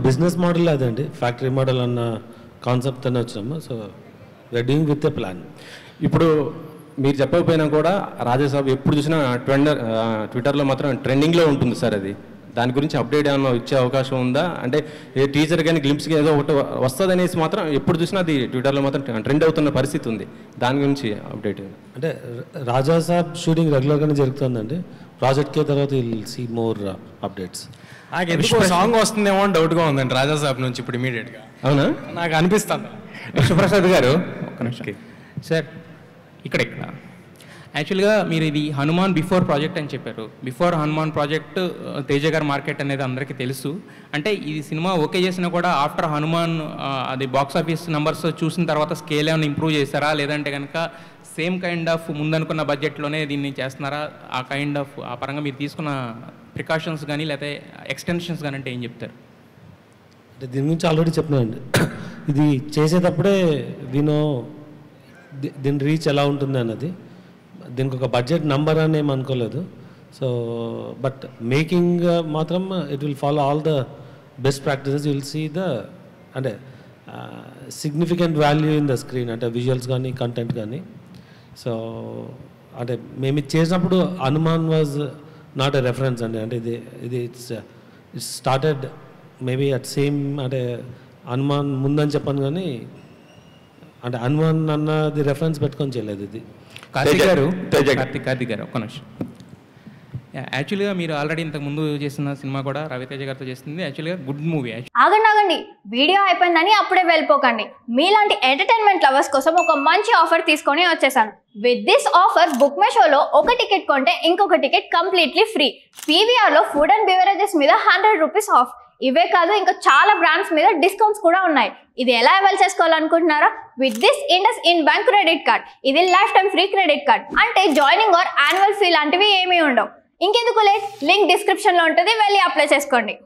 Business model అదండి factory model అన్న concept అనే వచ్చాము so we're doing with a plan ఇప్పుడు మీరు చెప్పకపోయినా కూడా రాజాసాబ్ ఎప్పుడు చూసినా ట్వెండర్ ట్విట్టర్లో మాత్రం ట్రెండింగ్లో ఉంటుంది సార్ అది దాని గురించి అప్డేట్ ఏమైనా ఇచ్చే అవకాశం ఉందా అంటే ఏ టీచర్ కానీ గ్లిమ్స్కి ఏదో ఒకటి వస్తుంది అనేసి మాత్రం ఎప్పుడు చూసినా అది ట్విట్టర్లో మాత్రం ట్రెండ్ అవుతున్న పరిస్థితి ఉంది దాని గురించి అప్డేట్ అంటే రాజా సాబ్ షూటింగ్ రెగ్యులర్గానే జరుగుతుందండి ప్రాజెక్ట్కే తర్వాత విల్ సీ మోర్ అప్డేట్స్ నాకు ఎందుకో సాంగ్ వస్తుందేమో అని డౌట్గా ఉందండి రాజా సాబ్ నుంచి ఇప్పుడు ఇమీడియట్గా అవునా నాకు అనిపిస్తుంది విశ్వప్రసాద్ గారు ఒక్క నిమిషం సార్ ఇక్కడ ఇక్కడ యాక్చువల్గా మీరు ఇది హనుమాన్ బిఫోర్ ప్రాజెక్ట్ అని చెప్పారు బిఫోర్ హనుమాన్ ప్రాజెక్ట్ తేజ గారి మార్కెట్ అనేది అందరికీ తెలుసు అంటే ఈ సినిమా ఓకే చేసినా కూడా ఆఫ్టర్ హనుమాన్ ఆ, అది బాక్స్ ఆఫీస్ నెంబర్స్ చూసిన తర్వాత స్కేల్ ఏమైనా ఇంప్రూవ్ చేస్తారా లేదంటే కనుక సేమ్ కైండ్ ఆఫ్ ముందనుకున్న బడ్జెట్లోనే దీన్ని చేస్తున్నారా ఆ కైండ్ ఆఫ్ ఆ పరంగా మీరు తీసుకున్న ప్రికాషన్స్ కానీ లేకపోతే ఎక్స్టెన్షన్స్ కానీ అంటే ఏం చెప్తారు అంటే దీని గురించి ఆల్రెడీ చెప్పినానండి ఇది చేసేటప్పుడే వినో దీని రీచ్ ఎలా ఉంటుంది అన్నది దీనికి ఒక బడ్జెట్ నంబర్ అని ఏం అనుకోలేదు సో బట్ మేకింగ్ మాత్రం it will follow all the best practices will see the అంటే significant value in the screen అంటే విజువల్స్ కానీ కంటెంట్ కానీ సో అంటే మేము ఇది చేసినప్పుడు Hanuman was not a reference అండి అంటే ఇది ఇది it's it's started maybe at same అంటే హనుమాన్ ముందని చెప్పాను కానీ అంటే హనుమాన్ అన్నది రెఫరెన్స్ పెట్టుకొని చేయలేదు ఇది కార్తిక్ తేజ- గారు తేజ గారు. కార్తిక్ కార్తిక్ గారు ఒక్క నిమిషం యాక్చువల్గా మీరు ఆల్రెడీ ఇంతకు ముందు చేసిన సినిమా కూడా రవితేజ గారితో చేసింది యాక్చువల్గా గుడ్ మూవీ ఆగండి ఆగండి వీడియో అయిపోయిందని అప్పుడే వెళ్ళిపోకండి మీలాంటి ఎంటర్టైన్మెంట్ లవర్స్ కోసం ఒక మంచి ఆఫర్ తీసుకొని వచ్చేసాను with this offer book my షోలో ఒక టికెట్ కొంటే ఇంకొక టికెట్ కంప్లీట్లీ ఫ్రీ పీవీఆర్లో ఫుడ్ అండ్ బెవరేజెస్ మీద హండ్రెడ్ రూపీస్ ఆఫ్ ఇవే కాదు ఇంకా చాలా బ్రాండ్స్ మీద డిస్కౌంట్స్ కూడా ఉన్నాయి ఇది ఎలా అవైల్ చేసుకోవాలనుకుంటున్నారా with this IndusInd bank credit card ఇది life time free credit card అంటే జాయినింగ్ ఆర్ యాన్యువల్ ఫీ లాంటివి ఏమీ ఉండవు ఇంకెందుకు లేట్ లింక్ డిస్క్రిప్షన్లో ఉంటుంది వెళ్ళి అప్లై చేసుకోండి